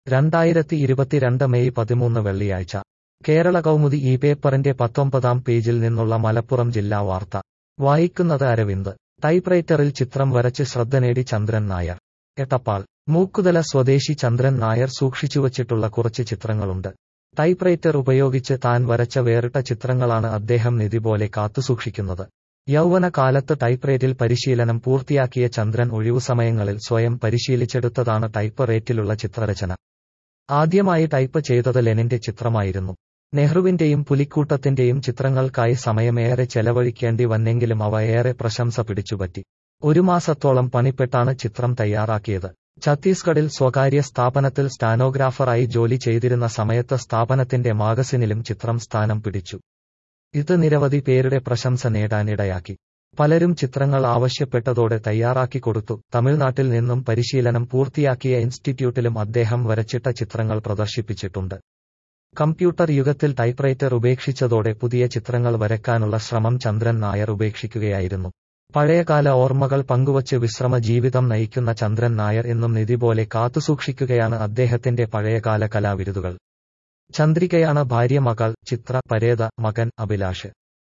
രണ്ടായിരത്തി ഇരുപത്തിരണ്ട് മെയ് പതിമൂന്ന് വെള്ളിയാഴ്ച കേരള കൗമുദി ഈ പേപ്പറിന്റെ പത്തൊമ്പതാം പേജിൽ നിന്നുള്ള മലപ്പുറം ജില്ലാ വാർത്ത വായിക്കുന്നത് അരവിന്ദ് ടൈപ്പ്റൈറ്ററിൽ ചിത്രം വരച്ച് ശ്രദ്ധ നേടി ചന്ദ്രൻ നായർ എട്ടപ്പാൾ മൂക്കുതല സ്വദേശി ചന്ദ്രൻ നായർ സൂക്ഷിച്ചുവച്ചിട്ടുള്ള കുറച്ച് ചിത്രങ്ങളുണ്ട് ടൈപ്പ്റൈറ്റർ ഉപയോഗിച്ച് താൻ വരച്ച വേറിട്ട ചിത്രങ്ങളാണ് അദ്ദേഹം നിധി പോലെ കാത്തുസൂക്ഷിക്കുന്നത് യൗവന കാലത്ത് ടൈപ്പ്റൈറ്റിൽ പരിശീലനം പൂർത്തിയാക്കിയ ചന്ദ്രൻ ഒഴിവുസമയങ്ങളിൽ സ്വയം പരിശീലിച്ചെടുത്തതാണ് ടൈപ്പ് റേറ്റിലുള്ള ചിത്രരചന ആദ്യമായി ടൈപ്പ് ചെയ്തത് ലെനിന്റെ ചിത്രമായിരുന്നു നെഹ്റുവിന്റെയും പുലിക്കൂട്ടത്തിന്റെയും ചിത്രങ്ങൾക്കായി സമയമേറെ ചെലവഴിക്കേണ്ടി വന്നെങ്കിലും അവ ഏറെ പ്രശംസ പിടിച്ചുപറ്റി ഒരു മാസത്തോളം പണിപ്പെട്ടാണ് ചിത്രം തയ്യാറാക്കിയത് ഛത്തീസ്ഗഡിൽ സ്വകാര്യ സ്ഥാപനത്തിൽ സ്റ്റാനോഗ്രാഫറായി ജോലി ചെയ്തിരുന്ന സമയത്ത് സ്ഥാപനത്തിന്റെ മാഗസിനിലും ചിത്രം സ്ഥാനം പിടിച്ചു ഇത് നിരവധി പേരുടെ പ്രശംസ നേടാനിടയാക്കി പലരും ചിത്രങ്ങൾ ആവശ്യപ്പെട്ടതോടെ തയ്യാറാക്കി കൊടുത്തു തമിഴ്നാട്ടിൽ നിന്നും പരിശീലനം പൂർത്തിയാക്കിയ ഇൻസ്റ്റിറ്റ്യൂട്ടിലും അദ്ദേഹം വരച്ചിട്ട ചിത്രങ്ങൾ പ്രദർശിപ്പിച്ചിട്ടുണ്ട് കമ്പ്യൂട്ടർ യുഗത്തിൽ ടൈപ്പ്റൈറ്റർ ഉപേക്ഷിച്ചതോടെ പുതിയ ചിത്രങ്ങൾ വരയ്ക്കാനുള്ള ശ്രമം ചന്ദ്രൻ നായർ ഉപേക്ഷിക്കുകയായിരുന്നു പഴയകാല ഓർമ്മകൾ പങ്കുവച്ച് വിശ്രമ ജീവിതം നയിക്കുന്ന ചന്ദ്രൻ നായർ എന്നും നിധി പോലെ കാത്തുസൂക്ഷിക്കുകയാണ് അദ്ദേഹത്തിന്റെ പഴയകാല കലാവിരുതുകൾ ചന്ദ്രികയാണ് ഭാര്യ മകൾ ചിത്ര പരേത മകൻ അഭിലാഷ്